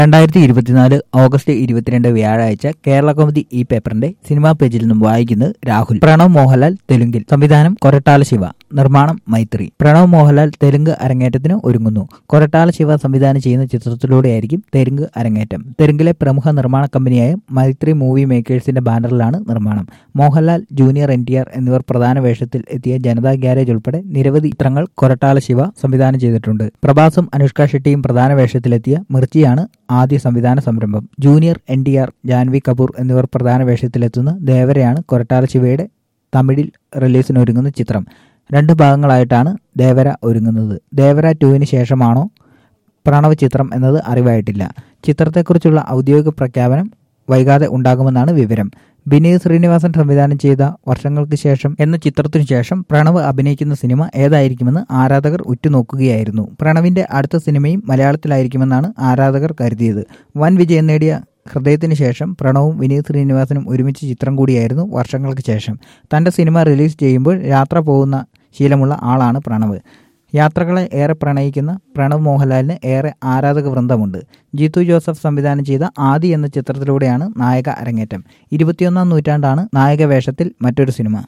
രണ്ടായിരത്തി ഇരുപത്തിനാല് ഓഗസ്റ്റ് ഇരുപത്തിരണ്ട് വ്യാഴാഴ്ച കേരള കൗമുദി ഈ പേപ്പറിന്റെ സിനിമാ പേജിൽ നിന്നും വായിക്കുന്നത് രാഹുൽ പ്രണവ് മോഹൻലാൽ തെലുങ്കിൽ സംവിധാനം കൊരട്ടാല ശിവ നിർമ്മാണം മൈത്രി പ്രണവ് മോഹൻലാൽ തെലുങ്ക് അരങ്ങേറ്റത്തിന് ഒരുങ്ങുന്നു കൊരട്ടാല ശിവ സംവിധാനം ചെയ്യുന്ന ചിത്രത്തിലൂടെയായിരിക്കും തെലുങ്ക് അരങ്ങേറ്റം തെലുങ്കിലെ പ്രമുഖ നിർമ്മാണ കമ്പനിയായ മൈത്രി മൂവി മേക്കേഴ്സിന്റെ ബാനറിലാണ് നിർമ്മാണം Mohanlal junior N T R എന്നിവർ പ്രധാന വേഷത്തിൽ എത്തിയ ജനതാ ഗ്യാരേജ് ഉൾപ്പെടെ നിരവധി ചിത്രങ്ങൾ കൊരട്ടാല ശിവ സംവിധാനം ചെയ്തിട്ടുണ്ട് പ്രഭാസും അനുഷ്ക ഷെട്ടിയും പ്രധാന വേഷത്തിലെത്തിയ മിർച്ചിയാണ് ആദ്യ സംവിധാന സംരംഭം junior N T R Janhvi Kapoor എന്നിവർ പ്രധാന വേഷത്തിലെത്തുന്ന ദേവരയാണ് കൊരട്ടാല ശിവയുടെ തമിഴിൽ റിലീസിനൊരുങ്ങുന്ന ചിത്രം രണ്ട് ഭാഗങ്ങളായിട്ടാണ് ദേവര ഒരുങ്ങുന്നത് ദേവര ടുവിന് ശേഷമാണോ പ്രണവ് ചിത്രം എന്നത് അറിവായിട്ടില്ല ചിത്രത്തെക്കുറിച്ചുള്ള ഔദ്യോഗിക പ്രഖ്യാപനം വൈകാതെ ഉണ്ടാകുമെന്നാണ് വിവരം വിനീത് ശ്രീനിവാസൻ സംവിധാനം ചെയ്ത വർഷങ്ങൾക്ക് ശേഷം എന്ന ചിത്രത്തിനു ശേഷം പ്രണവ് അഭിനയിക്കുന്ന സിനിമ ഏതായിരിക്കുമെന്ന് ആരാധകർ ഉറ്റുനോക്കുകയായിരുന്നു പ്രണവിന്റെ അടുത്ത സിനിമയും മലയാളത്തിലായിരിക്കുമെന്നാണ് ആരാധകർ കരുതിയത് വൻ വിജയം നേടിയ ഹൃദയത്തിന് ശേഷം പ്രണവും വിനീത് ശ്രീനിവാസനും ഒരുമിച്ച് ചിത്രം കൂടിയായിരുന്നു വർഷങ്ങൾക്ക് ശേഷം തന്റെ സിനിമ റിലീസ് ചെയ്യുമ്പോൾ യാത്ര പോകുന്ന ശീലമുള്ള ആളാണ് പ്രണവ് യാത്രകളെ ഏറെ പ്രണയിക്കുന്ന പ്രണവ് മോഹൻലാലിന് ഏറെ ആരാധക വൃന്ദമുണ്ട് ജീത്തു ജോസഫ് സംവിധാനം ചെയ്ത ആദി എന്ന ചിത്രത്തിലൂടെയാണ് നായക അരങ്ങേറ്റം ഇരുപത്തിയൊന്നാം നൂറ്റാണ്ടാണ് നായക വേഷത്തിൽ മറ്റൊരു സിനിമ